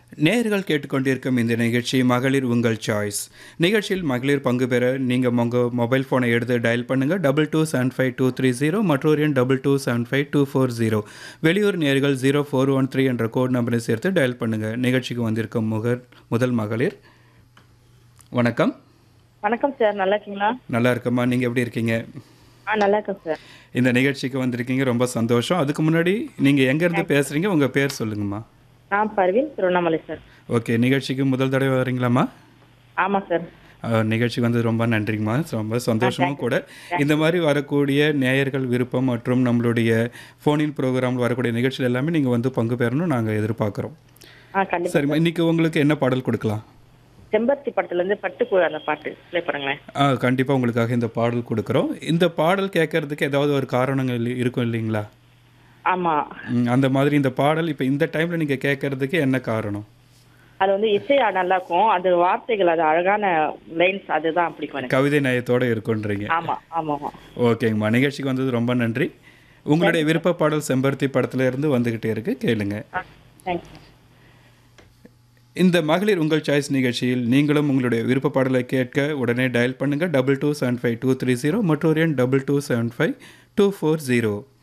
நேர்கள் கேட்டுக்கொண்டிருக்கும் இந்த நிகழ்ச்சி மகளிர் உங்கள் சாய்ஸ் நிகழ்ச்சியில் மகளிர் பங்கு பெற நீங்கள் உங்கள் மொபைல் ஃபோனை எடுத்து டயல் பண்ணுங்கள் double two seven five two three zero மற்றொரு எண் double two seven five two four zero வெளியூர் நேர்கள் ஜீரோ ஃபோர் ஒன் த்ரீ என்ற கோட் நம்பரை சேர்த்து டயல் பண்ணுங்கள் நிகழ்ச்சிக்கு வந்திருக்கும் முகர் முதல் மகளிர் வணக்கம் வணக்கம் சார் நல்லா இருக்கீங்களா நல்லா இருக்கம்மா நீங்கள் எப்படி இருக்கீங்க ஆ நல்லா இருக்கேன் சார் இந்த நிகழ்ச்சிக்கு வந்திருக்கீங்க ரொம்ப சந்தோஷம் அதுக்கு முன்னாடி நீங்கள் எங்கேருந்து பேசுகிறீங்க உங்கள் பேர் சொல்லுங்கம்மா நான் பர்வீன் திருவண்ணாமலை சார் ஓகே நிகழ்ச்சிக்கு முதல் தடவை வரீங்களாம்மா ஆமாம் சார் அஹ், நிகழ்ச்சிக்கு வந்து ரொம்ப நன்றிங்கம்மா ரொம்ப சந்தோஷமும் கூட இந்த மாதிரி வரக்கூடிய நேயர்கள் விருப்பம் மற்றும் நம்மளுடைய ஃபோனின் ப்ரோக்ராமில் வரக்கூடிய நிகழ்ச்சிகள் எல்லாமே நீங்கள் வந்து பங்கு பெறணும் நாங்கள் எதிர்பார்க்குறோம் ஆ கண்டிப்பாக சரிம்மா இன்னைக்கு உங்களுக்கு என்ன பாடல் கொடுக்கலாம் செம்பருத்தி படத்துலேருந்து பட்டுக்குழு அந்த பாட்டு ப்ளே பண்ணுங்களேன் ஆ கண்டிப்பாக உங்களுக்காக இந்த பாடல் கொடுக்குறோம் இந்த பாடல் கேட்கறதுக்கு ஏதாவது ஒரு காரணங்கள் இருக்கும் இல்லைங்களா ஆமாம் ம், அந்த மாதிரி இந்த பாடல் இப்போ இந்த டைமில் நீங்கள் கேட்கறதுக்கு என்ன காரணம் அது வந்து இசை நல்லா இருக்கும் அது வார்த்தைகள் அது அழகான லைன்ஸ் அதுதான் பிடிக்கும் எனக்கு கவிதை நயத்தோடு இருக்குன்றீங்க ஆமாம் ஆமாம் ஆமாம் ஓகேங்கம்மா நிகழ்ச்சிக்கு வந்தது ரொம்ப நன்றி உங்களுடைய விருப்ப பாடல் செம்பருத்தி படத்துல இருந்து வந்துகிட்டே இருக்கு கேளுங்க ஆ தேங்க்யூ இந்த மகளிர் உங்கள் சாய்ஸ் நிகழ்ச்சியில் நீங்களும் உங்களுடைய விருப்ப பாடலை கேட்க உடனே டயல் பண்ணுங்க double two seven five two three zero மற்றொரு எண் double two seven five two four zero